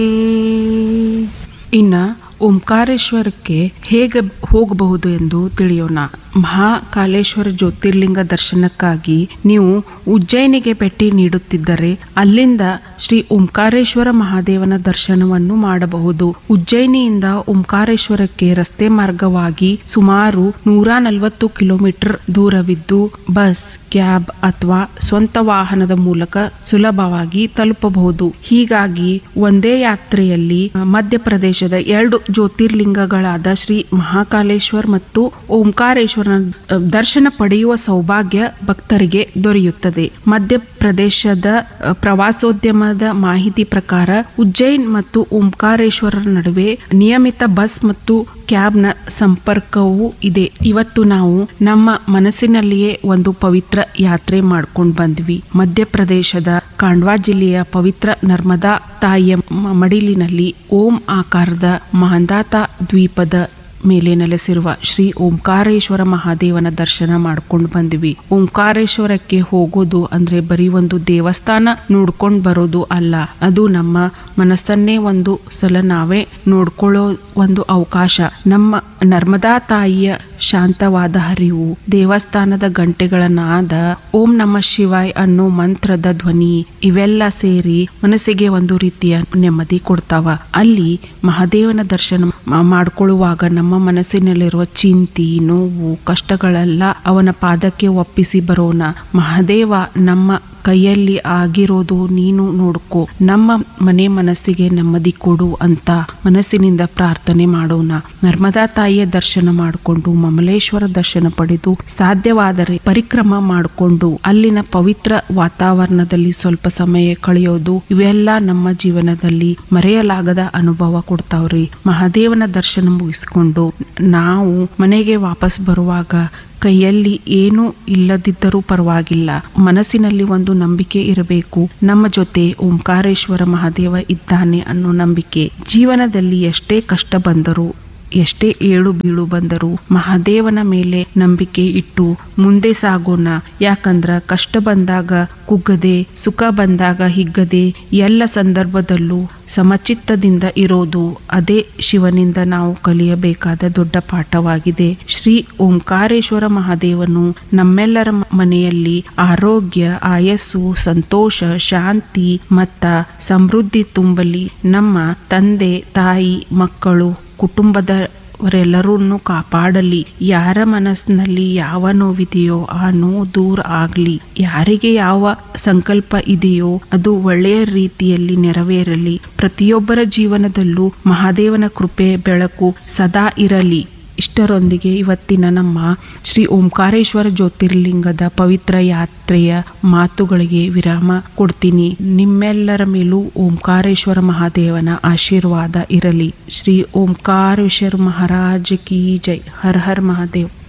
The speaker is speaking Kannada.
ಇನ್ನ ಓಂಕಾರೇಶ್ವರಕ್ಕೆ ಹೇಗೆ ಹೋಗಬಹುದು ಎಂದು ತಿಳಿಯೋಣ ಮಹಾಕಾಲೇಶ್ವರ ಜ್ಯೋತಿರ್ಲಿಂಗ ದರ್ಶನಕ್ಕಾಗಿ ನೀವು ಉಜ್ಜಯಿನಿಗೆ ಭೇಟಿ ನೀಡುತ್ತಿದ್ದರೆ ಅಲ್ಲಿಂದ ಶ್ರೀ ಓಂಕಾರೇಶ್ವರ ಮಹಾದೇವನ ದರ್ಶನವನ್ನು ಮಾಡಬಹುದು ಉಜ್ಜಯಿನಿಯಿಂದ ಓಂಕಾರೇಶ್ವರಕ್ಕೆ ರಸ್ತೆ ಮಾರ್ಗವಾಗಿ ಸುಮಾರು ನೂರ ನಲವತ್ತು ಕಿಲೋಮೀಟರ್ ದೂರವಿದ್ದು ಬಸ್ ಕ್ಯಾಬ್ ಅಥವಾ ಸ್ವಂತ ವಾಹನದ ಮೂಲಕ ಸುಲಭವಾಗಿ ತಲುಪಬಹುದು ಹೀಗಾಗಿ ಒಂದೇ ಯಾತ್ರೆಯಲ್ಲಿ ಅಹ್, ಮಧ್ಯಪ್ರದೇಶದ ಎರಡು ಜ್ಯೋತಿರ್ಲಿಂಗಗಳಾದ ಶ್ರೀ ಮಹಾಕಾಲೇಶ್ವರ್ ಮತ್ತು ಓಂಕಾರೇಶ್ವರನ ಅಹ್, ದರ್ಶನ ಪಡೆಯುವ ಸೌಭಾಗ್ಯ ಭಕ್ತರಿಗೆ ದೊರೆಯುತ್ತದೆ ಮಧ್ಯಪ್ರದೇಶದ ಅಹ್, ಪ್ರವಾಸೋದ್ಯಮದ ಮಾಹಿತಿ ಪ್ರಕಾರ ಉಜ್ಜೈನ್ ಮತ್ತು ಓಂಕಾರೇಶ್ವರರ ನಡುವೆ ನಿಯಮಿತ ಬಸ್ ಮತ್ತು ಕ್ಯಾಬ್ನ ಸಂಪರ್ಕವೂ ಇದೆ ಇವತ್ತು ನಾವು ನಮ್ಮ ಮನಸ್ಸಿನಲ್ಲಿಯೇ ಒಂದು ಪವಿತ್ರ ಯಾತ್ರೆ ಮಾಡ್ಕೊಂಡು ಬಂದ್ವಿ ಮಧ್ಯಪ್ರದೇಶದ ಕಾಂಡ್ವಾ ಜಿಲ್ಲೆಯ ಪವಿತ್ರ ನರ್ಮದಾ ತಾಯಿಯ ಮ- ಮಡಿಲಿನಲ್ಲಿ ಓಂ ಆಕಾರದ ಮಾಂದಾತ ದ್ವೀಪದ ಮೇಲೆ ನೆಲೆಸಿರುವ ಶ್ರೀ ಓಂಕಾರೇಶ್ವರ ಮಹಾದೇವನ ದರ್ಶನ ಮಾಡ್ಕೊಂಡು ಬಂದ್ವಿ ಓಂಕಾರೇಶ್ವರಕ್ಕೆ ಹೋಗೋದು ಅಂದ್ರೆ ಬರೀ ಒಂದು ದೇವಸ್ಥಾನ ನೋಡ್ಕೊಂಡು ಬರೋದು ಅಲ್ಲ ಅದು ನಮ್ಮ ಮನಸ್ಸನ್ನೇ ಒಂದು ಸಲ ನಾವೇ ನೋಡ್ಕೊಳ್ಳೋ ಒಂದು ಅವಕಾಶ ನಮ್ಮ ನರ್ಮದಾ ತಾಯಿಯ ಶಾಂತವಾದ ಹರಿವು ದೇವಸ್ಥಾನದ ಗಂಟೆಗಳ ನಾದ ಓಂ ನಮ ಶಿವಾಯ್ ಅನ್ನೋ ಮಂತ್ರದ ಧ್ವನಿ ಇವೆಲ್ಲ ಸೇರಿ ಮನಸ್ಸಿಗೆ ಒಂದು ರೀತಿಯ ನೆಮ್ಮದಿ ಕೊಡ್ತಾವ ಅಲ್ಲಿ ಮಹಾದೇವನ ದರ್ಶನ ಮಾ- ಮಾಡ್ಕೊಳ್ಳುವಾಗ ನಮ್ಮ ಮನಸ್ಸಿನಲ್ಲಿರುವ ಚಿಂತಿ ನೋವು ಕಷ್ಟಗಳೆಲ್ಲ ಅವನ ಪಾದಕ್ಕೆ ಒಪ್ಪಿಸಿ ಬರೋಣ ಮಹಾದೇವ ನಮ್ಮ ಕೈಯಲ್ಲಿ ಆಗಿರೋದು ನೀನು ನೋಡ್ಕೋ ನಮ್ಮ ಮನೆ ಮನಸ್ಸಿಗೆ ನೆಮ್ಮದಿ ಕೊಡು ಅಂತ ಮನಸ್ಸಿನಿಂದ ಪ್ರಾರ್ಥನೆ ಮಾಡೋಣ ನರ್ಮದಾ ತಾಯಿಯ ದರ್ಶನ ಮಾಡಿಕೊಂಡು ಮಮಲೇಶ್ವರ ದರ್ಶನ ಪಡೆದು ಸಾಧ್ಯವಾದರೆ ಪರಿಕ್ರಮ ಮಾಡಿಕೊಂಡು ಅಲ್ಲಿನ ಪವಿತ್ರ ವಾತಾವರಣದಲ್ಲಿ ಸ್ವಲ್ಪ ಸಮಯ ಕಳೆಯೋದು ಇವೆಲ್ಲ ನಮ್ಮ ಜೀವನದಲ್ಲಿ ಮರೆಯಲಾಗದ ಅನುಭವ ಕೊಡ್ತಾವ್ರಿ ಮಹಾದೇವನ ದರ್ಶನ ಮುಗಿಸ್ಕೊಂಡು ನಾವು ಮನೆಗೆ ವಾಪಸ್ ಬರುವಾಗ ಕೈಯಲ್ಲಿ ಏನೂ ಇಲ್ಲದಿದ್ದರೂ ಪರವಾಗಿಲ್ಲ ಮನಸ್ಸಿನಲ್ಲಿ ಒಂದು ನಂಬಿಕೆ ಇರಬೇಕು ನಮ್ಮ ಜೊತೆ ಓಂಕಾರೇಶ್ವರ ಮಹಾದೇವ ಇದ್ದಾನೆ ಅನ್ನೋ ನಂಬಿಕೆ ಜೀವನದಲ್ಲಿ ಎಷ್ಟೇ ಕಷ್ಟ ಬಂದರೂ ಎಷ್ಟೇ ಏಳು ಬೀಳು ಬಂದರೂ ಮಹಾದೇವನ ಮೇಲೆ ನಂಬಿಕೆ ಇಟ್ಟು ಮುಂದೆ ಸಾಗೋಣ ಯಾಕಂದ್ರ ಕಷ್ಟ ಬಂದಾಗ ಕುಗ್ಗದೆ ಸುಖ ಬಂದಾಗ ಹಿಗ್ಗದೆ ಎಲ್ಲ ಸಂದರ್ಭದಲ್ಲೂ ಸಮಚಿತ್ತದಿಂದ ಇರೋದು ಅದೇ ಶಿವನಿಂದ ನಾವು ಕಲಿಯಬೇಕಾದ ದೊಡ್ಡ ಪಾಠವಾಗಿದೆ ಶ್ರೀ ಓಂಕಾರೇಶ್ವರ ಮಹಾದೇವನು ನಮ್ಮೆಲ್ಲರ ಮ- ಮನೆಯಲ್ಲಿ ಆರೋಗ್ಯ ಆಯಸ್ಸು ಸಂತೋಷ ಶಾಂತಿ ಮತ್ತ ಸಮೃದ್ಧಿ ತುಂಬಲಿ ನಮ್ಮ ತಂದೆ ತಾಯಿ ಮಕ್ಕಳು ಕುಟುಂಬದವರೆಲ್ಲರನ್ನು ಕಾಪಾಡಲಿ ಯಾರ ಮನಸ್ಸಿನಲ್ಲಿ ಯಾವ ನೋವಿದೆಯೋ ಆ ನೋವು ದೂರ ಆಗಲಿ ಯಾರಿಗೆ ಯಾವ ಸಂಕಲ್ಪ ಇದೆಯೋ ಅದು ಒಳ್ಳೆಯ ರೀತಿಯಲ್ಲಿ ನೆರವೇರಲಿ ಪ್ರತಿಯೊಬ್ಬರ ಜೀವನದಲ್ಲೂ ಮಹಾದೇವನ ಕೃಪೆ ಬೆಳಕು ಸದಾ ಇರಲಿ ಇಷ್ಟರೊಂದಿಗೆ ಇವತ್ತಿನ ನಮ್ಮ ಶ್ರೀ ಓಂಕಾರೇಶ್ವರ ಜ್ಯೋತಿರ್ಲಿಂಗದ ಪವಿತ್ರ ಯಾತ್ರೆಯ ಮಾತುಗಳಿಗೆ ವಿರಾಮ ಕೊಡ್ತೀನಿ ನಿಮ್ಮೆಲ್ಲರ ಮೇಲೂ ಓಂಕಾರೇಶ್ವರ ಮಹಾದೇವನ ಆಶೀರ್ವಾದ ಇರಲಿ ಶ್ರೀ ಓಂಕಾರೇಶ್ವರ ಮಹಾರಾಜ್ ಕಿ ಜೈ ಹರ ಹರ್ ಮಹಾದೇವ್